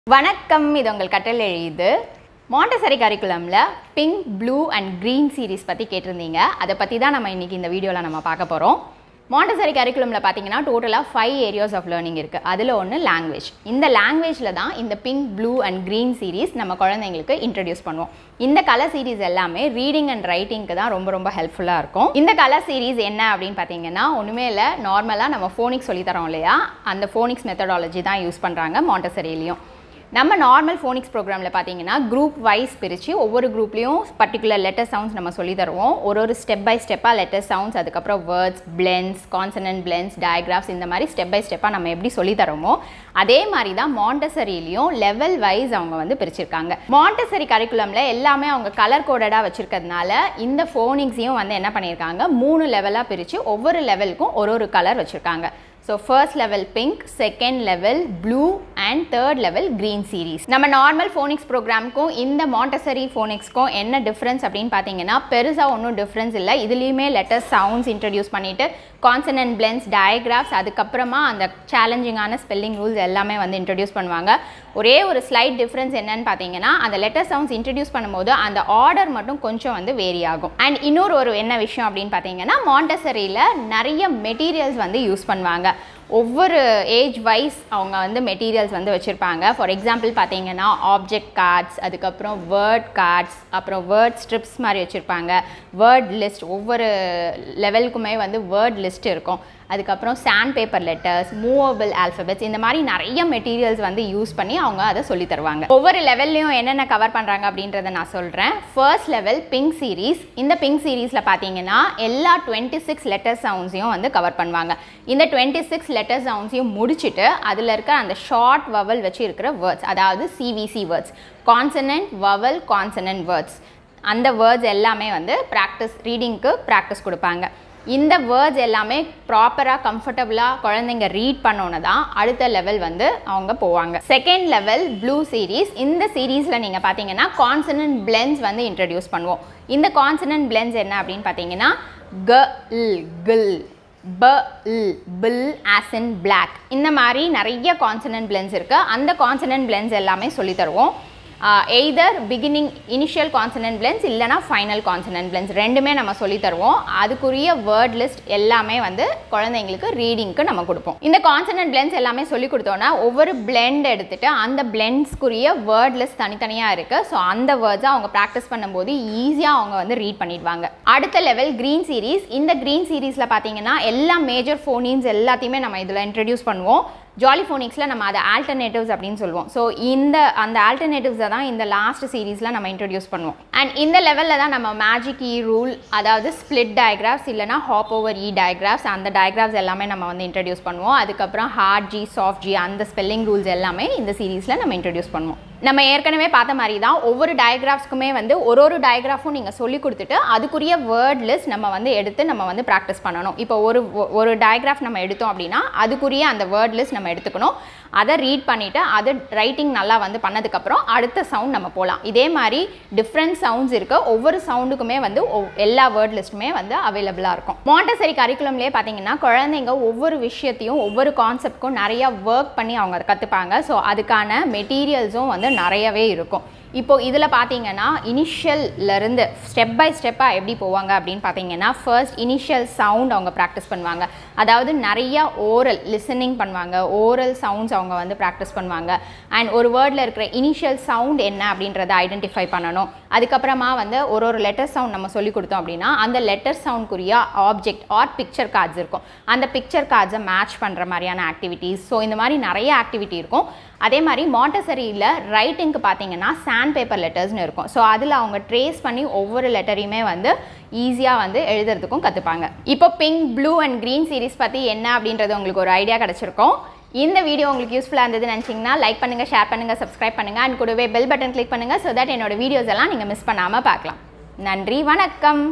வணக்கம் இது உங்கள் கட்டளை எழுது மாண்டசரி கரிக்குலமில் pink blue and green series பற்றி கேட்டிருந்தீங்க அதை பற்றி தான் நம்ம இன்றைக்கி இந்த வீடியோவில் நம்ம பார்க்க போகிறோம் மாண்டசரி கரிக்குலமில் பார்த்தீங்கன்னா டோட்டலாக ஃபைவ் ஏரியாஸ் ஆஃப் லேர்னிங் இருக்குது அதில் ஒன்று லாங்குவேஜ் இந்த லாங்குவேஜில் தான் இந்த pink blue and green series நம்ம குழந்தைங்களுக்கு இன்ட்ரடியூஸ் பண்ணுவோம் இந்த கலர் சீரிஸ் எல்லாமே ரீடிங் அண்ட் ரைட்டிங்க்கு தான் ரொம்ப ரொம்ப ஹெல்ப்ஃபுல்லாக இருக்கும் இந்த கலர் சீரிஸ் என்ன அப்படின்னு பார்த்தீங்கன்னா ஒன்றுமே இல்லை நார்மலாக நம்ம ஃபோனிக்ஸ் சொல்லித்தரோம் இல்லையா அந்த ஃபோனிக்ஸ் மெத்தடாலஜி தான் யூஸ் பண்ணுறாங்க மாண்டசரிலையும் நம்ம நார்மல் ஃபோனிக்ஸ் ப்ரோக்ராமில் பார்த்தீங்கன்னா குரூப் வைஸ் பிரித்து ஒவ்வொரு குரூப்லேயும் பர்டிகுலர் லெட்டர் சவுண்ட்ஸ் நம்ம சொல்லி தருவோம் ஒரு ஒரு ஸ்டெப் பை ஸ்டெப்பாக லெட்டர் சவுண்ட்ஸ் அதுக்கப்புறம் words blends consonant blends digraphs இந்த மாதிரி ஸ்டெப் பை ஸ்டெப்பாக நம்ம எப்படி சொல்லி தரோமோ அதே மாதிரி தான் மாண்டசரிலையும் லெவல் வைஸ் அவங்க வந்து பிரிச்சிருக்காங்க மாண்டசரி கரிக்குலமில் எல்லாமே அவங்க கலர் கோடடாக வச்சுருக்கிறதுனால இந்த ஃபோனிக்ஸையும் வந்து என்ன பண்ணியிருக்காங்க மூணு லெவலாக பிரித்து ஒவ்வொரு லெவலுக்கும் ஒரு ஒரு கலர் வச்சுருக்காங்க so first level pink second level blue and third level green series நம்ம நார்மல் ஃபோனிக்ஸ் ப்ரோக்ராம்க்கும் இந்த மாண்டசரி ஃபோனிக்ஸ்க்கும் என்ன டிஃப்ரென்ஸ் அப்படின்னு பார்த்தீங்கன்னா பெருசாக ஒன்றும் டிஃப்ரென்ஸ் இல்லை இதுலேயுமே லெட்டர் சவுண்ட்ஸ் இன்ட்ரடியூஸ் பண்ணிவிட்டு கான்சனன்ட் பிளென்ஸ் டயக்ராஃப்ஸ் அதுக்கப்புறமா அந்த சேலஞ்சிங்கான ஸ்பெல்லிங் ரூல்ஸ் எல்லாமே வந்து இன்ட்ரடியூஸ் பண்ணுவாங்க ஒரே ஒரு ஸ்லைட் டிஃப்ரென்ஸ் என்னன்னு பார்த்தீங்கன்னா அந்த லெட்டர் சவுண்ட்ஸ் இன்ட்ரடியூஸ் பண்ணும்போது அந்த ஆர்டர் மட்டும் கொஞ்சம் வந்து வேரி ஆகும் அண்ட் இன்னொரு ஒரு என்ன விஷயம் அப்படின்னு பார்த்தீங்கன்னா மாண்டசரியில் நிறைய மெட்டீரியல்ஸ் வந்து யூஸ் பண்ணுவாங்க ஒவ்வொரு ஏஜ் வைஸ் அவங்க வந்து மெட்டீரியல்ஸ் வந்து வச்சுருப்பாங்க ஃபார் எக்ஸாம்பிள் பார்த்தீங்கன்னா ஆப்ஜெக்ட் கார்ட்ஸ் அதுக்கப்புறம் வேர்ட் கார்ட்ஸ் அப்புறம் வேர்ட் ஸ்ட்ரிப்ஸ் மாதிரி வச்சுருப்பாங்க வேர்ட் லிஸ்ட் ஒவ்வொரு லெவலுக்குமே வந்து வேர்ட் லிஸ்ட் இருக்கும் அதுக்கப்புறம் sand paper letters movable alphabets இந்த மாதிரி நிறைய மெட்டீரியல்ஸ் வந்து யூஸ் பண்ணி அவங்க அதை சொல்லி தருவாங்க ஒவ்வொரு லெவல்லையும் என்னென்ன கவர் பண்ணுறாங்க அப்படின்றத நான் சொல்கிறேன் ஃபர்ஸ்ட் லெவல் பிங்க் சீரீஸ் இந்த பிங்க் சீரீஸில் பார்த்தீங்கன்னா எல்லா டுவெண்ட்டி சிக்ஸ் லெட்டர் சவுண்ட்ஸையும் வந்து கவர் பண்ணுவாங்க இந்த டுவெண்ட்டி சிக்ஸ் லெட்டர் சவுண்ட்ஸையும் முடிச்சுட்டு அதில் இருக்க அந்த ஷார்ட் வவல் வச்சு இருக்கிற வேர்ட்ஸ் அதாவது CVC words consonant vowel consonant words அந்த வேர்ட்ஸ் எல்லாமே வந்து ப்ராக்டிஸ் ரீடிங்க்கு ப்ராக்டிஸ் கொடுப்பாங்க இந்த வேர்ட்ஸ் எல்லாமே ப்ராப்பராக கம்ஃபர்டபுளாக குழந்தைங்க ரீட் பண்ணோன்னு தான் அடுத்த லெவல் வந்து அவங்க போவாங்க செகண்ட் லெவல் ப்ளூ சீரீஸ் இந்த சீரீஸில் நீங்கள் பார்த்தீங்கன்னா கான்சனன்ட் பிளென்ஸ் வந்து இன்ட்ரடியூஸ் பண்ணுவோம் இந்த கான்சனன்ட் பிளென்ஸ் என்ன அப்படின்னு பார்த்தீங்கன்னா க இல் கில் ப ill pill as in black இந்த மாதிரி நிறைய கான்சனன்ட் பிளென்ஸ் இருக்குது அந்த கான்சனன்ட் பிளென்ஸ் எல்லாமே சொல்லி தருவோம் either beginning initial consonant blends இல்லைனா ஃபைனல் கான்சனன்ட் பிளென்ஸ் ரெண்டுமே நம்ம சொல்லி தருவோம் அதுக்குரிய வேர்ட் லிஸ்ட் எல்லாமே வந்து குழந்தைங்களுக்கு ரீடிங்க்கு நம்ம கொடுப்போம் இந்த கான்சனன்ட் பிளென்ஸ் எல்லாமே சொல்லி கொடுத்தோன்னா ஒவ்வொரு பிளெண்ட் எடுத்துட்டு அந்த பிளெண்ட்ஸ்க்குரிய வேர்ட் லிஸ்ட் தனித்தனியாக இருக்குது ஸோ அந்த வேர்ட்ஸை அவங்க ப்ராக்டிஸ் பண்ணும்போது ஈஸியாக அவங்க வந்து ரீட் பண்ணிடுவாங்க அடுத்த லெவல் க்ரீன் சீரீஸ் இந்த க்ரீன் சீரீஸில் பார்த்தீங்கன்னா எல்லா மேஜர் ஃபோனின்ஸ் எல்லாத்தையுமே நம்ம இதில் இன்ட்ரடியூஸ் பண்ணுவோம் ஜாலி ஃபோனிக்ஸில் நம்ம அதை ஆல்டர்னேட்டிவ்ஸ் அப்படின்னு சொல்லுவோம் ஸோ இந்த அந்த ஆல்டர்னேட்டிவ்ஸை தான் இந்த லாஸ்ட் சீரீஸில் நம்ம இன்ட்ரடியூஸ் பண்ணுவோம் அண்ட் இந்த லெவலில் தான் நம்ம மேஜிக் இ ரூல் அதாவது ஸ்ப்ளிட் டயக்ராஃப்ஸ் இல்லைனா ஹாப் ஓவர் இ டயக்ராஃப்ஸ் அந்த டயக்ராஃப்ஸ் எல்லாமே நம்ம வந்து இன்ட்ரடியூஸ் பண்ணுவோம் அதுக்கப்புறம் ஹார்ட் ஜி சாஃப்ட் ஜி அந்த ஸ்பெல்லிங் ரூல்ஸ் எல்லாமே இந்த சீரீஸில் நம்ம இன்ட்ரடியூஸ் பண்ணுவோம் நம்ம ஏற்கனவே பார்த்த மாதிரி தான் ஒவ்வொரு டயக்ராஃப்ஸ்க்குமே வந்து ஒரு ஒரு டயக்ராஃபும் நீங்கள் சொல்லி கொடுத்துட்டு அதுக்குரிய வேர்ட் லிஸ்ட் நம்ம வந்து எடுத்து நம்ம வந்து ப்ராக்டிஸ் பண்ணணும் இப்போ ஒரு ஒரு டயக்ராஃப் நம்ம எடுத்தோம் அப்படின்னா அதுக்குரிய அந்த வேர்ட் லிஸ்ட் நம்ம எடுத்துக்கணும் அதை ரீட் பண்ணிவிட்டு அது ரைட்டிங் நல்லா வந்து பண்ணதுக்கப்புறம் அடுத்த சவுண்ட் நம்ம போகலாம் இதே மாதிரி டிஃப்ரெண்ட் சவுண்ட்ஸ் இருக்க ஒவ்வொரு சவுண்டுக்குமே வந்து எல்லா வேர்ட் லிஸ்ட்டுமே வந்து அவைலபிளாக இருக்கும் மாண்டசரி கரிக்குலம்லேயே பார்த்தீங்கன்னா குழந்தைங்க ஒவ்வொரு விஷயத்தையும் ஒவ்வொரு கான்செப்ட்க்கும் நிறையா ஒர்க் பண்ணி அவங்க கற்றுப்பாங்க ஸோ அதுக்கான மெட்டீரியல்ஸும் வந்து நிறையவே இருக்கும் இப்போ இதில் பார்த்தீங்கன்னா இனிஷியல்லேருந்து ஸ்டெப் பை ஸ்டெப்பாக எப்படி போவாங்க அப்படின்னு பார்த்தீங்கன்னா ஃபர்ஸ்ட் இனிஷியல் சவுண்ட் அவங்க ப்ராக்டிஸ் பண்ணுவாங்க அதாவது நிறைய ஓரல் லிசனிங் பண்ணுவாங்க ஓரல் சவுண்ட்ஸ் அவங்க வந்து ப்ராக்டிஸ் பண்ணுவாங்க அண்ட் ஒரு வேர்டில் இருக்கிற இனிஷியல் சவுண்ட் என்ன அப்படின்றத ஐடென்டிஃபை பண்ணணும் அதுக்கப்புறமா வந்து ஒரு ஒரு லெட்டர் சவுண்ட் நம்ம சொல்லி கொடுத்தோம் அப்படின்னா அந்த லெட்டர் சவுண்ட்க்குரிய ஆப்ஜெக்ட் ஆர் பிக்சர் கார்ட்ஸ் இருக்கும் அந்த பிக்சர் கார்ட்ஸை மேட்ச் பண்ணுற மாதிரியான ஆக்டிவிட்டீஸ் ஸோ இந்த மாதிரி நிறைய ஆக்டிவிட்டி இருக்கும் அதே மாதிரி மாண்டசரியில் ரைட்டிங்க்கு பார்த்தீங்கன்னா சாண்ட் பேப்பர் லெட்டர்ஸ்னு இருக்கும் ஸோ அதில் அவங்க ட்ரேஸ் பண்ணி ஒவ்வொரு லெட்டரையுமே வந்து ஈஸியாக வந்து எழுதுறதுக்கும் கற்றுப்பாங்க இப்போ pink blue and green series பற்றி என்ன அப்படின்றது உங்களுக்கு ஒரு ஐடியா கிடச்சிருக்கும் இந்த வீடியோ உங்களுக்கு யூஸ்ஃபுல்லாக இருந்ததுன்னு நினச்சிங்கன்னா லைக் பண்ணுங்கள் ஷேர் பண்ணுங்கள் சப்ஸ்கிரைப் பண்ணுங்கள் அண்ட் கூடவே பெல் பட்டன் கிளிக் பண்ணுங்கள் ஸோ தட் என்னோட வீடியோஸ் எல்லாம் நீங்கள் மிஸ் பண்ணாமல் பார்க்கலாம் நன்றி வணக்கம்